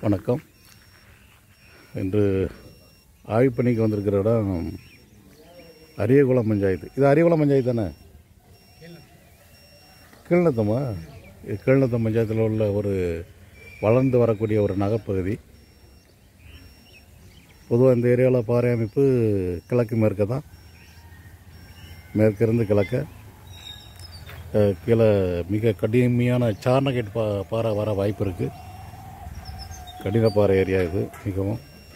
வணக்கம் இன்று ஆய்வுப்பணிக்கு வந்திருக்கிற இடம் அரியகுளம் பஞ்சாயத்து இது அரியகுளம் பஞ்சாயத்து தானே கீழ்நத்தமா இது கீழ்நத்தம் பஞ்சாயத்தில் உள்ள ஒரு வளர்ந்து வரக்கூடிய ஒரு நகர்ப்பகுதி பொதுவாக இந்த ஏரியாவில் பாறை அமைப்பு கிழக்கு மேற்க தான் மேற்கிருந்து கிழக்க அஹ், கீழே மிக கடுமையான சார்னகேட் பா பாறை வர வாய்ப்பு இருக்குது கடினப்பாறை ஏரியா இது மிகவும்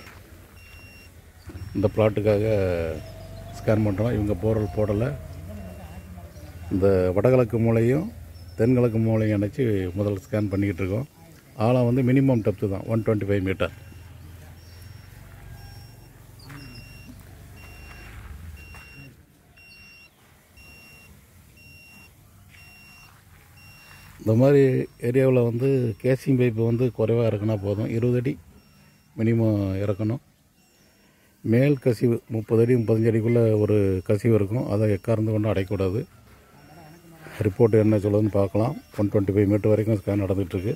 இந்த பிளாட்டுக்காக ஸ்கேன் பண்ணுறோம் இவங்க போரல் போடலை இந்த வடகிழக்கு மூலையும் தென்கிழக்கு மூலையும் இணைச்சி முதல்ல ஸ்கேன் பண்ணிக்கிட்டு இருக்கோம் ஆழம் வந்து மினிமம் டெப்த்து தான் ஒன் டுவெண்ட்டி ஃபைவ் மீட்டர் இந்த மாதிரி ஏரியாவில் வந்து கேசிங் பைப்பு வந்து குறைவாக இருக்குன்னா போதும் இருபது அடி மினிமம் இறக்கணும் மேல் கசிவு முப்பது அடி முப்பத்தஞ்சு அடிக்குள்ளே ஒரு கசிவு இருக்கும் அதை எக்கார்ந்து கொண்டு அடையக்கூடாது ரிப்போர்ட் என்ன சொல்லுதுன்னு பார்க்கலாம் ஒன் டுவெண்ட்டி ஃபைவ் மீட்டர் வரைக்கும் ஸ்கேன் நடந்துகிட்ருக்கு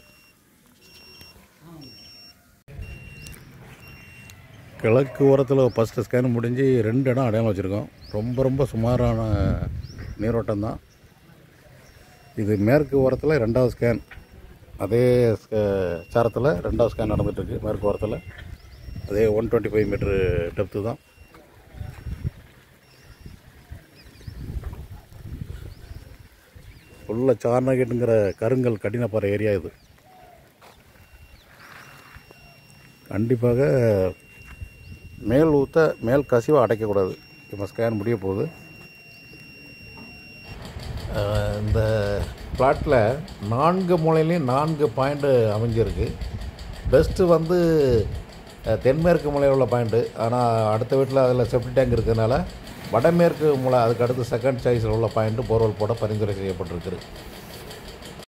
கிழக்கு ஓரத்தில் ஃபஸ்ட்டு ஸ்கேன் முடிஞ்சு ரெண்டு இடம் அடையாளம் வச்சுருக்கோம் ரொம்ப ரொம்ப சுமாரான நீரோட்டம் தான் இது மேற்கு ஓரத்தில் ரெண்டாவது ஸ்கேன் அதே சாரத்தில் ரெண்டாவது ஸ்கேன் நடந்துகிட்ருக்கு மேற்கு ஓரத்தில் அதே one twenty five metre depth தான் ஃபுல்லாக சார்னகேட்டுங்கிற கருங்கல் கடினப்பாறை ஏரியா இது கண்டிப்பாக மேல் ஊற்ற மேல் கசிவை அடைக்கக்கூடாது இப்போ ஸ்கேன் முடிய போகுது அஹ் இந்த பிளாட்டில் நான்கு மூலையிலையும் நான்கு பாயிண்ட்டு அமைஞ்சிருக்கு பெஸ்ட்டு வந்து அஹ், தென்மேற்கு மூலையில் உள்ள பாயிண்ட்டு ஆனால் அடுத்த வீட்டில் அதில் செப்டி டேங்க் இருக்கிறதுனால வடமேற்கு மூலை அதுக்கு அடுத்து செகண்ட் சாய்ஸில் உள்ள பாயிண்ட்டு போர்வெல் போட பரிந்துரை செய்யப்பட்டிருக்கு